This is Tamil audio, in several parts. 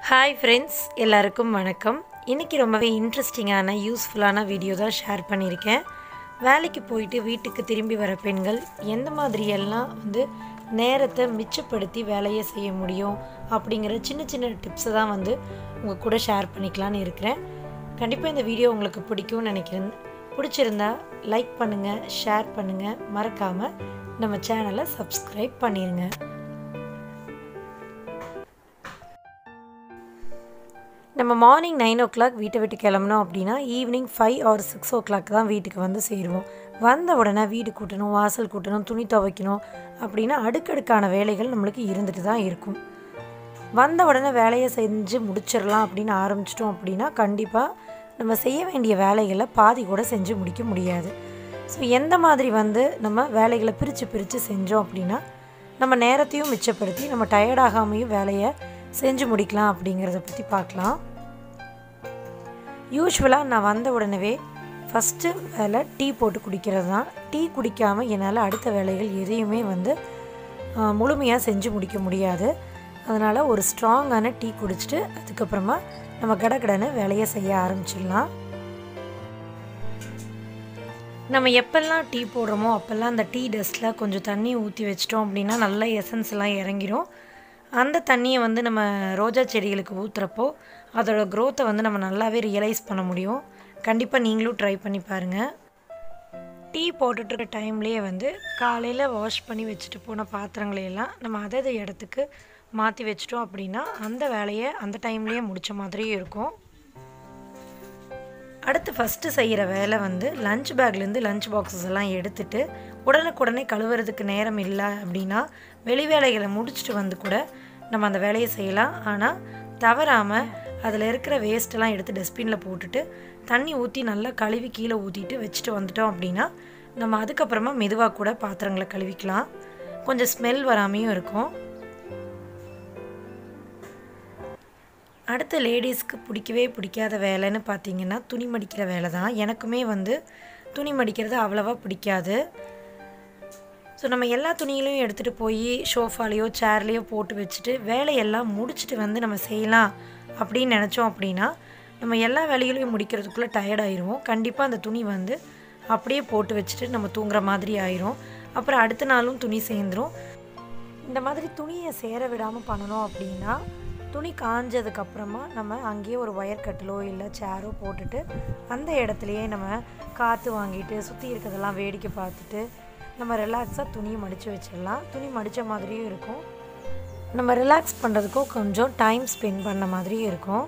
ஹாய் ஃப்ரெண்ட்ஸ் எல்லாருக்கும் வணக்கம் இன்றைக்கி ரொம்பவே இன்ட்ரெஸ்டிங்கான யூஸ்ஃபுல்லான வீடியோ தான் ஷேர் பண்ணியிருக்கேன் வேலைக்கு போயிட்டு வீட்டுக்கு திரும்பி வர பெண்கள் எந்த மாதிரியெல்லாம் வந்து நேரத்தை மிச்சப்படுத்தி வேலையை செய்ய முடியும் அப்படிங்கிற சின்ன சின்ன டிப்ஸை தான் வந்து உங்கள் கூட ஷேர் பண்ணிக்கலான்னு இருக்கிறேன் கண்டிப்பாக இந்த வீடியோ உங்களுக்கு பிடிக்கும்னு நினைக்கிறேன் பிடிச்சிருந்தா லைக் பண்ணுங்கள் ஷேர் பண்ணுங்கள் மறக்காமல் நம்ம சேனலை சப்ஸ்கிரைப் பண்ணிடுங்க நம்ம மார்னிங் நைன் ஓ கிளாக் வீட்டை விட்டு கிளம்புனோம் அப்படின்னா evening five or six o'clock தான் வீட்டுக்கு வந்து சேருவோம் வந்த உடனே வீடு கூட்டணும் வாசல் கூட்டணும் துணி துவைக்கணும் அப்படின்னா அடுக்கடுக்கான வேலைகள் நம்மளுக்கு இருந்துட்டு தான் இருக்கும் வந்த உடனே வேலையை செஞ்சு முடிச்சிடலாம் அப்படின்னு ஆரம்பிச்சிட்டோம் அப்படின்னா கண்டிப்பாக நம்ம செய்ய வேண்டிய வேலைகளை பாதி கூட செஞ்சு முடிக்க முடியாது ஸோ எந்த மாதிரி வந்து நம்ம வேலைகளை பிரித்து பிரித்து செஞ்சோம் அப்படின்னா நம்ம நேரத்தையும் மிச்சப்படுத்தி நம்ம டயர்டாகாமையும் வேலையை செஞ்சு முடிக்கலாம் அப்படிங்கிறத பற்றி பார்க்கலாம் யூஸ்வலாக நான் வந்த உடனே ஃபஸ்ட்டு வேலை டீ போட்டு குடிக்கிறது தான் டீ குடிக்காமல் என்னால் அடுத்த வேலைகள் எதையுமே வந்து முழுமையாக செஞ்சு முடிக்க முடியாது அதனால் ஒரு ஸ்ட்ராங்கான டீ குடிச்சிட்டு அதுக்கப்புறமா நம்ம கடகடன்னு வேலையை செய்ய ஆரம்பிச்சிடலாம் நம்ம எப்பெல்லாம் டீ போடுறோமோ அப்போல்லாம் அந்த டீ டஸ்ட்டில் கொஞ்சம் தண்ணி ஊற்றி வச்சிட்டோம் அப்படின்னா நல்லா எசன்ஸ் எல்லாம் இறங்கிடும் அந்த தண்ணியை வந்து நம்ம ரோஜா செடிகளுக்கு ஊற்றுறப்போ அதோட க்ரோத்தை வந்து நம்ம நல்லாவே ரியலைஸ் பண்ண முடியும் கண்டிப்பாக நீங்களும் ட்ரை பண்ணி பாருங்கள் டீ போட்டுட்ருக்க டைம்லேயே வந்து காலையில் வாஷ் பண்ணி வச்சுட்டு போன பாத்திரங்களையெல்லாம் நம்ம அதது இடத்துக்கு மாற்றி வச்சிட்டோம் அப்படின்னா அந்த வேலையை அந்த டைம்லேயே முடித்த மாதிரியும் இருக்கும் அடுத்து ஃபஸ்ட்டு செய்கிற வேலை வந்து லஞ்ச் பேக்லேருந்து லஞ்ச் பாக்ஸஸ் எல்லாம் எடுத்துட்டு உடனுக்குடனே கழுவுறதுக்கு நேரம் இல்லை அப்படின்னா வெளி வேலைகளை முடிச்சுட்டு வந்து கூட நம்ம அந்த வேலையை செய்யலாம் ஆனால் தவறாமல் அதில் இருக்கிற வேஸ்ட்டெல்லாம் எடுத்து டஸ்ட்பினில் போட்டுட்டு தண்ணி ஊற்றி நல்லா கழுவி கீழே ஊற்றிட்டு வச்சுட்டு வந்துட்டோம் அப்படின்னா நம்ம அதுக்கப்புறமா மெதுவாக கூட பாத்திரங்களை கழுவிக்கலாம் கொஞ்சம் ஸ்மெல் வராமையும் இருக்கும் அடுத்த லேடிஸ்க்கு பிடிக்கவே பிடிக்காத வேலைன்னு பார்த்தீங்கன்னா துணி மடிக்கிற வேலை தான் எனக்குமே வந்து துணி மடிக்கிறது அவ்வளோவா பிடிக்காது ஸோ நம்ம எல்லா துணிகளையும் எடுத்துகிட்டு போய் ஷோஃபாலேயோ சேர்லேயோ போட்டு வச்சுட்டு வேலையெல்லாம் முடிச்சுட்டு வந்து நம்ம செய்யலாம் அப்படின்னு நினச்சோம் அப்படின்னா நம்ம எல்லா வேலைகளையும் முடிக்கிறதுக்குள்ளே டயர்டாயிருவோம் கண்டிப்பாக அந்த துணி வந்து அப்படியே போட்டு வச்சுட்டு நம்ம தூங்குற மாதிரி ஆயிரும் அப்புறம் அடுத்த நாளும் துணி சேர்ந்துடும் இந்த மாதிரி துணியை சேர விடாமல் பண்ணணும் அப்படின்னா துணி காஞ்சதுக்கப்புறமா நம்ம அங்கேயே ஒரு ஒயர் கட்டிலோ இல்லை சேரோ போட்டுட்டு அந்த இடத்துலையே நம்ம காற்று வாங்கிட்டு சுற்றி இருக்கிறதெல்லாம் வேடிக்கை பார்த்துட்டு நம்ம ரிலாக்ஸாக துணியை மடித்து வச்சிடலாம் துணி மடித்த மாதிரியும் இருக்கும் நம்ம ரிலாக்ஸ் பண்ணுறதுக்கும் கொஞ்சம் டைம் ஸ்பெண்ட் பண்ண மாதிரியும் இருக்கும்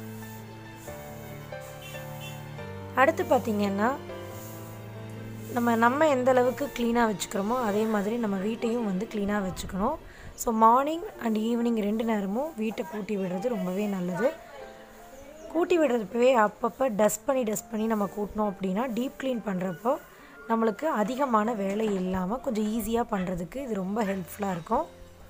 அடுத்து பார்த்திங்கன்னா நம்ம நம்ம எந்த அளவுக்கு க்ளீனாக வச்சுக்கிறோமோ அதே மாதிரி நம்ம வீட்டையும் வந்து க்ளீனாக வச்சுக்கணும் ஸோ மார்னிங் அண்ட் ஈவினிங் ரெண்டு நேரமும் வீட்டை கூட்டி விடுறது ரொம்பவே நல்லது கூட்டி விடுறதுப்பவே அப்பப்போ டஸ்ட் பண்ணி டஸ்ட் பண்ணி நம்ம கூட்டினோம் அப்படின்னா டீப் க்ளீன் பண்ணுறப்போ நம்மளுக்கு அதிகமான வேலை இல்லாமல் கொஞ்சம் ஈஸியாக பண்ணுறதுக்கு இது ரொம்ப ஹெல்ப்ஃபுல்லாக இருக்கும்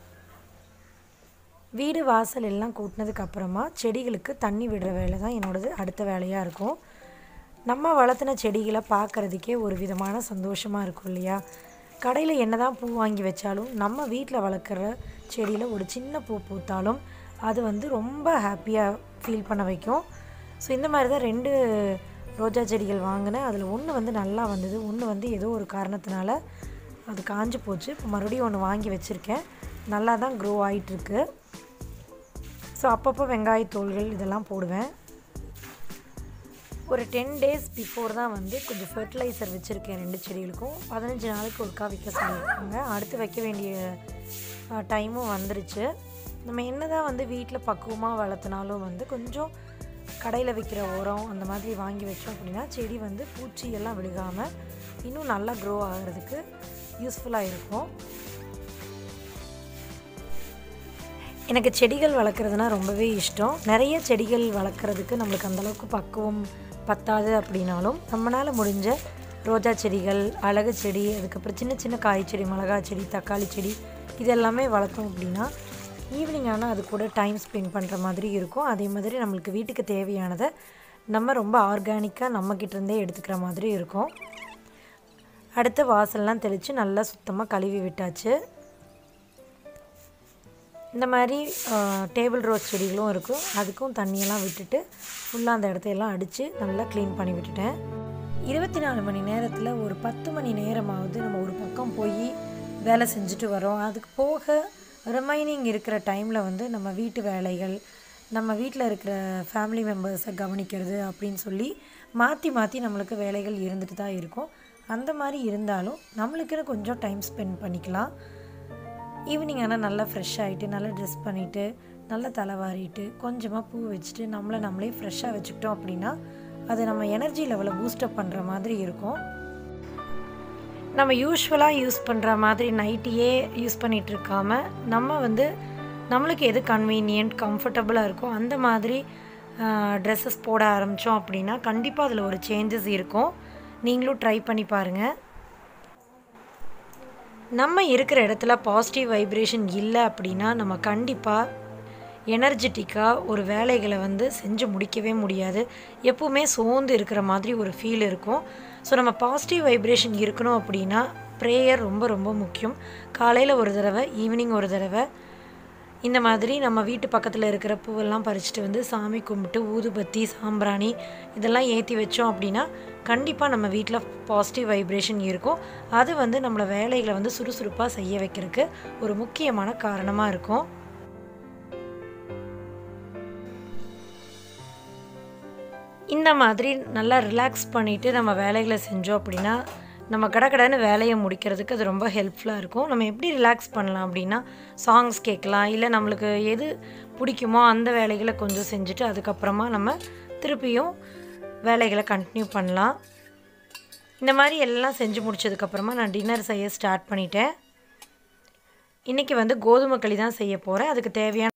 வீடு வாசல் எல்லாம் கூட்டினதுக்கு அப்புறமா செடிகளுக்கு தண்ணி விடுற வேலை தான் என்னோடது அடுத்த வேலையாக இருக்கும் நம்ம வளர்த்தின செடிகளை பார்க்குறதுக்கே ஒரு விதமான சந்தோஷமாக இருக்கும் இல்லையா கடையில் என்ன தான் பூ வாங்கி வச்சாலும் நம்ம வீட்டில் வளர்க்குற செடியில் ஒரு சின்ன பூ பூத்தாலும் அது வந்து ரொம்ப ஹாப்பியாக ஃபீல் பண்ண வைக்கும் ஸோ இந்த மாதிரி தான் ரெண்டு ரோஜா செடிகள் வாங்கினேன் அதில் ஒன்று வந்து நல்லா வந்தது ஒன்று வந்து ஏதோ ஒரு காரணத்தினால அது காஞ்சு போச்சு இப்போ மறுபடியும் ஒன்று வாங்கி வச்சுருக்கேன் நல்லா தான் க்ரோ ஆகிட்டுருக்கு ஸோ அப்பப்போ வெங்காயத்தோள்கள் இதெல்லாம் போடுவேன் ஒரு டென் டேஸ் பிஃபோர் தான் வந்து கொஞ்சம் ஃபர்டிலைசர் வச்சுருக்கேன் ரெண்டு செடிகளுக்கும் பதினஞ்சு நாளைக்கு ஒருக்கா வைக்க சொல்லியிருக்காங்க அடுத்து வைக்க வேண்டிய டைமும் வந்துருச்சு நம்ம என்ன தான் வந்து வீட்டில் பக்குவமாக வளர்த்தினாலும் வந்து கொஞ்சம் கடையில் விற்கிற உரம் அந்த மாதிரி வாங்கி வச்சோம் அப்படின்னா செடி வந்து பூச்சி எல்லாம் விழுகாமல் இன்னும் நல்லா க்ரோ ஆகிறதுக்கு யூஸ்ஃபுல்லாக இருக்கும் எனக்கு செடிகள் வளர்க்குறதுனா ரொம்பவே இஷ்டம் நிறைய செடிகள் வளர்க்குறதுக்கு நம்மளுக்கு அந்தளவுக்கு பக்குவம் பத்தாது அப்படின்னாலும் நம்மளால் முடிஞ்ச ரோஜா செடிகள் அழகு செடி அதுக்கப்புறம் சின்ன சின்ன காய் செடி மிளகா செடி தக்காளி செடி இது எல்லாமே வளர்த்தோம் அப்படின்னா ஈவினிங் ஆனால் அது கூட டைம் ஸ்பெண்ட் பண்ணுற மாதிரி இருக்கும் அதே மாதிரி நம்மளுக்கு வீட்டுக்கு தேவையானதை நம்ம ரொம்ப ஆர்கானிக்காக நம்மக்கிட்டேருந்தே எடுத்துக்கிற மாதிரி இருக்கும் அடுத்து வாசல்லாம் தெளித்து நல்லா சுத்தமாக கழுவி விட்டாச்சு இந்த மாதிரி டேபிள் ரோஸ் செடிகளும் இருக்கும் அதுக்கும் தண்ணியெல்லாம் விட்டுட்டு ஃபுல்லாக அந்த இடத்தையெல்லாம் அடித்து நல்லா க்ளீன் பண்ணி விட்டுட்டேன் இருபத்தி நாலு மணி நேரத்தில் ஒரு பத்து மணி நேரமாவது நம்ம ஒரு பக்கம் போய் வேலை செஞ்சுட்டு வரோம் அதுக்கு போக ரிமைனிங் இருக்கிற டைமில் வந்து நம்ம வீட்டு வேலைகள் நம்ம வீட்டில் இருக்கிற ஃபேமிலி மெம்பர்ஸை கவனிக்கிறது அப்படின்னு சொல்லி மாற்றி மாற்றி நம்மளுக்கு வேலைகள் இருந்துட்டு தான் இருக்கும் அந்த மாதிரி இருந்தாலும் நம்மளுக்குன்னு கொஞ்சம் டைம் ஸ்பெண்ட் பண்ணிக்கலாம் ஈவினிங் ஆனால் நல்லா ஃப்ரெஷ் ஆகிட்டு நல்லா ட்ரெஸ் பண்ணிவிட்டு நல்லா தலைவாரிட்டு கொஞ்சமாக பூ வச்சுட்டு நம்மளை நம்மளே ஃப்ரெஷ்ஷாக வச்சுக்கிட்டோம் அப்படின்னா அது நம்ம எனர்ஜி லெவலை பூஸ்டப் பண்ணுற மாதிரி இருக்கும் நம்ம யூஸ்வலாக யூஸ் பண்ணுற மாதிரி நைட்டியே யூஸ் பண்ணிகிட்டு இருக்காம நம்ம வந்து நம்மளுக்கு எது கன்வீனியன்ட் கம்ஃபர்டபுளாக இருக்கோ அந்த மாதிரி ட்ரெஸ்ஸஸ் போட ஆரம்பித்தோம் அப்படின்னா கண்டிப்பாக அதில் ஒரு சேஞ்சஸ் இருக்கும் நீங்களும் ட்ரை பண்ணி பாருங்கள் நம்ம இருக்கிற இடத்துல பாசிட்டிவ் வைப்ரேஷன் இல்லை அப்படின்னா நம்ம கண்டிப்பாக எனர்ஜெட்டிக்காக ஒரு வேலைகளை வந்து செஞ்சு முடிக்கவே முடியாது எப்பவுமே சோர்ந்து இருக்கிற மாதிரி ஒரு ஃபீல் இருக்கும் ஸோ நம்ம பாசிட்டிவ் வைப்ரேஷன் இருக்கணும் அப்படின்னா ப்ரேயர் ரொம்ப ரொம்ப முக்கியம் காலையில் ஒரு தடவை ஈவினிங் ஒரு தடவை இந்த மாதிரி நம்ம வீட்டு பக்கத்தில் இருக்கிற பூவெல்லாம் பறிச்சுட்டு வந்து சாமி கும்பிட்டு ஊதுபத்தி சாம்பிராணி இதெல்லாம் ஏற்றி வச்சோம் அப்படின்னா கண்டிப்பாக நம்ம வீட்டில் பாசிட்டிவ் வைப்ரேஷன் இருக்கும் அது வந்து நம்மளை வேலைகளை வந்து சுறுசுறுப்பாக செய்ய வைக்கிறதுக்கு ஒரு முக்கியமான காரணமாக இருக்கும் இந்த மாதிரி நல்லா ரிலாக்ஸ் பண்ணிவிட்டு நம்ம வேலைகளை செஞ்சோம் அப்படின்னா நம்ம கடக்கடன்னு வேலையை முடிக்கிறதுக்கு அது ரொம்ப ஹெல்ப்ஃபுல்லாக இருக்கும் நம்ம எப்படி ரிலாக்ஸ் பண்ணலாம் அப்படின்னா சாங்ஸ் கேட்கலாம் இல்லை நம்மளுக்கு எது பிடிக்குமோ அந்த வேலைகளை கொஞ்சம் செஞ்சுட்டு அதுக்கப்புறமா நம்ம திருப்பியும் வேலைகளை கண்டினியூ பண்ணலாம் இந்த மாதிரி எல்லாம் செஞ்சு முடிச்சதுக்கப்புறமா நான் டின்னர் செய்ய ஸ்டார்ட் பண்ணிட்டேன் இன்றைக்கி வந்து கோதுமை களி தான் செய்ய போகிறேன் அதுக்கு தேவையான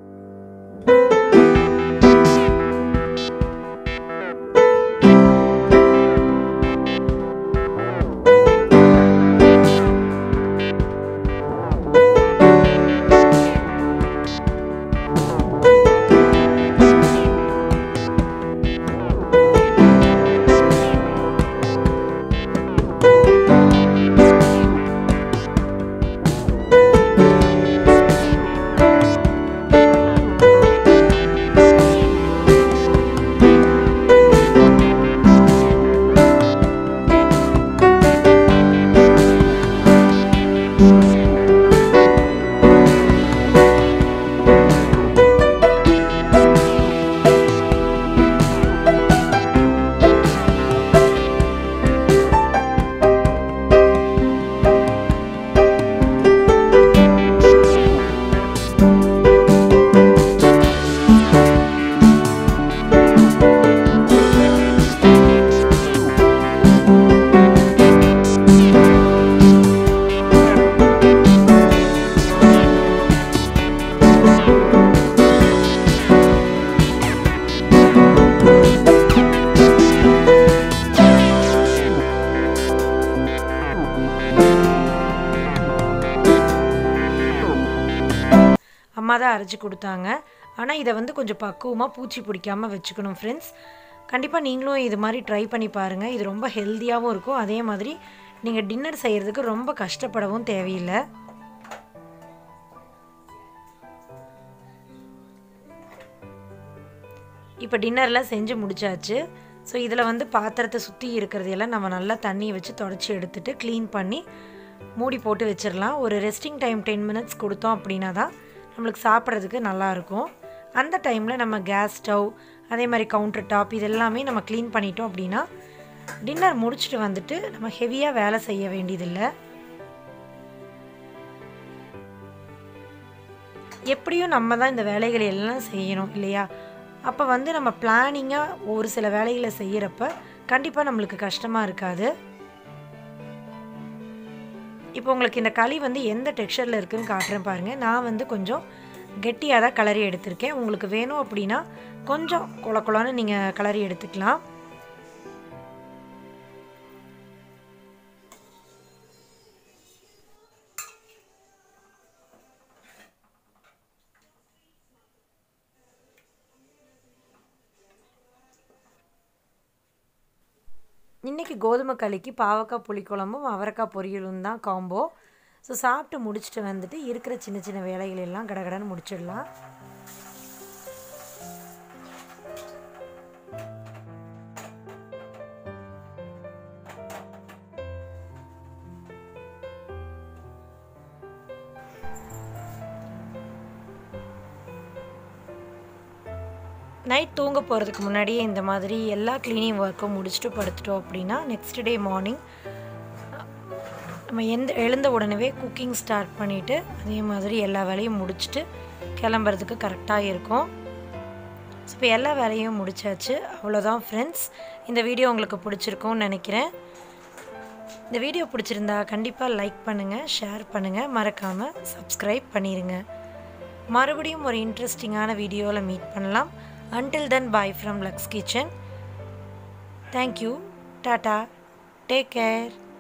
அம்மா தான் அரைச்சி கொடுத்தாங்க ஆனால் இதை வந்து கொஞ்சம் பக்குவமாக பூச்சி பிடிக்காமல் வச்சுக்கணும் ஃப்ரெண்ட்ஸ் கண்டிப்பாக நீங்களும் இது மாதிரி ட்ரை பண்ணி பாருங்கள் இது ரொம்ப ஹெல்த்தியாகவும் இருக்கும் அதே மாதிரி நீங்கள் டின்னர் செய்கிறதுக்கு ரொம்ப கஷ்டப்படவும் தேவையில்லை இப்போ டின்னர்லாம் செஞ்சு முடிச்சாச்சு ஸோ இதில் வந்து பாத்திரத்தை சுற்றி இருக்கிறதையெல்லாம் நம்ம நல்லா தண்ணியை வச்சு தொடச்சி எடுத்துட்டு க்ளீன் பண்ணி மூடி போட்டு வச்சிடலாம் ஒரு ரெஸ்டிங் டைம் டென் மினிட்ஸ் கொடுத்தோம் அப்படின்னா தான் நம்மளுக்கு சாப்பிட்றதுக்கு நல்லாயிருக்கும் அந்த டைமில் நம்ம கேஸ் ஸ்டவ் அதே மாதிரி கவுண்டர் டாப் இது எல்லாமே நம்ம க்ளீன் பண்ணிட்டோம் அப்படின்னா டின்னர் முடிச்சுட்டு வந்துட்டு நம்ம ஹெவியாக வேலை செய்ய வேண்டியதில்லை எப்படியும் நம்ம தான் இந்த வேலைகளை எல்லாம் செய்யணும் இல்லையா அப்போ வந்து நம்ம பிளானிங்காக ஒரு சில வேலைகளை செய்கிறப்ப கண்டிப்பாக நம்மளுக்கு கஷ்டமாக இருக்காது இப்போ உங்களுக்கு இந்த களி வந்து எந்த டெக்ஸ்சரில் இருக்குதுன்னு காட்டுறேன் பாருங்கள் நான் வந்து கொஞ்சம் கெட்டியாக தான் கலரி எடுத்திருக்கேன் உங்களுக்கு வேணும் அப்படின்னா கொஞ்சம் குள குளன்னு நீங்கள் கலரி எடுத்துக்கலாம் இன்றைக்கி கோதுமை களிக்கு பாவக்காய் புளிக்குழம்பும் அவரைக்காய் பொரியலும் தான் காம்போ ஸோ சாப்பிட்டு முடிச்சுட்டு வந்துட்டு இருக்கிற சின்ன சின்ன வேலைகள் எல்லாம் கடகடன்னு முடிச்சிடலாம் நைட் தூங்க போகிறதுக்கு முன்னாடியே இந்த மாதிரி எல்லா க்ளீனிங் ஒர்க்கும் முடிச்சுட்டு படுத்துட்டோம் அப்படின்னா நெக்ஸ்ட் டே மார்னிங் நம்ம எந்த எழுந்த உடனே குக்கிங் ஸ்டார்ட் பண்ணிவிட்டு அதே மாதிரி எல்லா வேலையும் முடிச்சுட்டு கிளம்புறதுக்கு கரெக்டாக இருக்கும் ஸோ இப்போ எல்லா வேலையும் முடிச்சாச்சு அவ்வளோதான் ஃப்ரெண்ட்ஸ் இந்த வீடியோ உங்களுக்கு பிடிச்சிருக்கும்னு நினைக்கிறேன் இந்த வீடியோ பிடிச்சிருந்தா கண்டிப்பாக லைக் பண்ணுங்கள் ஷேர் பண்ணுங்கள் மறக்காமல் சப்ஸ்கிரைப் பண்ணிடுங்க மறுபடியும் ஒரு இன்ட்ரெஸ்டிங்கான வீடியோவில் மீட் பண்ணலாம் until then bye from Lux Kitchen thank you டாட்டா டேக் கேர்